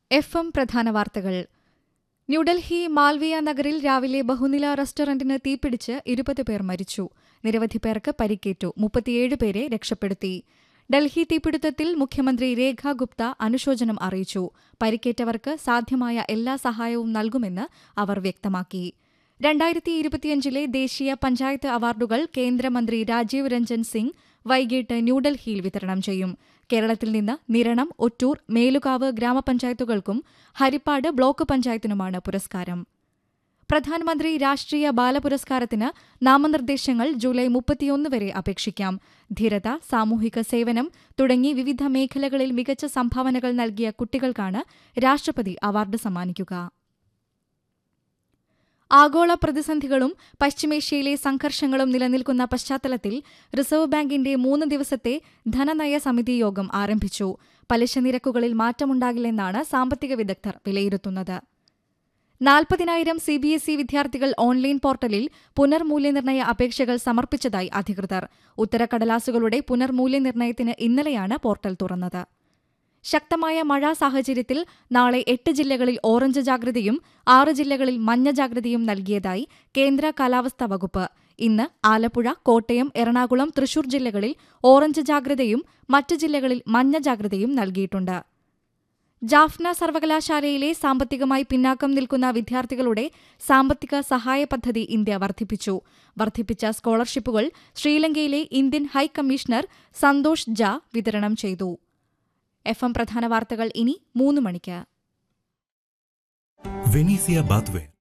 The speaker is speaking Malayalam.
എഫ് എം പ്രധാന വാർത്തകൾ ന്യൂഡൽഹി മാൽവിയ നഗറിൽ രാവിലെ ബഹുനില റെസ്റ്റോറന്റിന് തീപിടിച്ച് ഇരുപത് പേർ മരിച്ചു നിരവധി പേർക്ക് പരിക്കേറ്റു മുപ്പത്തിയേഴ് പേരെ രക്ഷപ്പെടുത്തി ഡൽഹി തീപിടുത്തത്തിൽ മുഖ്യമന്ത്രി രേഖ ഗുപ്ത അനുശോചനം അറിയിച്ചു പരിക്കേറ്റവർക്ക് സാധ്യമായ എല്ലാ സഹായവും നൽകുമെന്ന് അവർ വ്യക്തമാക്കി രണ്ടായിരത്തി ഇരുപത്തിയഞ്ചിലെ ദേശീയ പഞ്ചായത്ത് അവാർഡുകൾ കേന്ദ്രമന്ത്രി രാജീവ് രഞ്ജൻ സിംഗ് വൈകിട്ട് ന്യൂഡൽഹിയിൽ വിതരണം ചെയ്യും കേരളത്തിൽ നിന്ന് നിരണം ഒറ്റൂർ മേലുകാവ് ഗ്രാമപഞ്ചായത്തുകൾക്കും ഹരിപ്പാട് ബ്ലോക്ക് പഞ്ചായത്തിനുമാണ് പുരസ്കാരം പ്രധാനമന്ത്രി രാഷ്ട്രീയ ബാലപുരസ്കാരത്തിന് നാമനിർദ്ദേശങ്ങൾ ജൂലൈ മുപ്പത്തിയൊന്ന് വരെ അപേക്ഷിക്കാം ധീരത സാമൂഹിക സേവനം തുടങ്ങി വിവിധ മേഖലകളിൽ മികച്ച സംഭാവനകൾ നൽകിയ കുട്ടികൾക്കാണ് രാഷ്ട്രപതി അവാർഡ് സമ്മാനിക്കുക ആഗോള പ്രതിസന്ധികളും പശ്ചിമേഷ്യയിലെ സംഘർഷങ്ങളും നിലനിൽക്കുന്ന പശ്ചാത്തലത്തിൽ റിസർവ് ബാങ്കിന്റെ മൂന്ന് ദിവസത്തെ ധനനയ സമിതി യോഗം ആരംഭിച്ചു പലിശ നിരക്കുകളിൽ മാറ്റമുണ്ടാകില്ലെന്നാണ് സാമ്പത്തിക വിദഗ്ധർ വിലയിരുത്തുന്നത് നാൽപ്പതിനായിരം സി ബി എസ് ഇ വിദ്യാർത്ഥികൾ ഓൺലൈൻ പോർട്ടലിൽ പുനർമൂല്യനിർണ്ണയ അപേക്ഷകൾ സമർപ്പിച്ചതായി അധികൃതർ ഉത്തരക്കടലാസുകളുടെ പുനർമൂല്യനിർണ്ണയത്തിന് ഇന്നലെയാണ് പോർട്ടൽ തുറന്നത് ശക്തമായ മഴ സാഹചര്യത്തിൽ നാളെ എട്ട് ജില്ലകളിൽ ഓറഞ്ച് ജാഗ്രതയും ആറ് ജില്ലകളിൽ മഞ്ഞ ജാഗ്രതയും നൽകിയതായി കേന്ദ്ര കാലാവസ്ഥാ വകുപ്പ് ഇന്ന് ആലപ്പുഴ കോട്ടയം എറണാകുളം തൃശൂർ ജില്ലകളിൽ ഓറഞ്ച് ജാഗ്രതയും മറ്റ് ജില്ലകളിൽ മഞ്ഞ ജാഗ്രതയും നൽകിയിട്ടുണ്ട് ജാഫ്ന സർവകലാശാലയിലെ സാമ്പത്തികമായി പിന്നാക്കം നിൽക്കുന്ന വിദ്യാർത്ഥികളുടെ സാമ്പത്തിക സഹായ പദ്ധതി ഇന്ത്യ വർദ്ധിപ്പിച്ചു വർദ്ധിപ്പിച്ച സ്കോളർഷിപ്പുകൾ ശ്രീലങ്കയിലെ ഇന്ത്യൻ ഹൈക്കമ്മീഷണർ സന്തോഷ് ജ വിതരണം ചെയ്തു എഫ് എം പ്രധാന വാർത്തകൾ ഇനി മൂന്ന് മണിക്ക് വെനീസിയ ബാത്വെയർ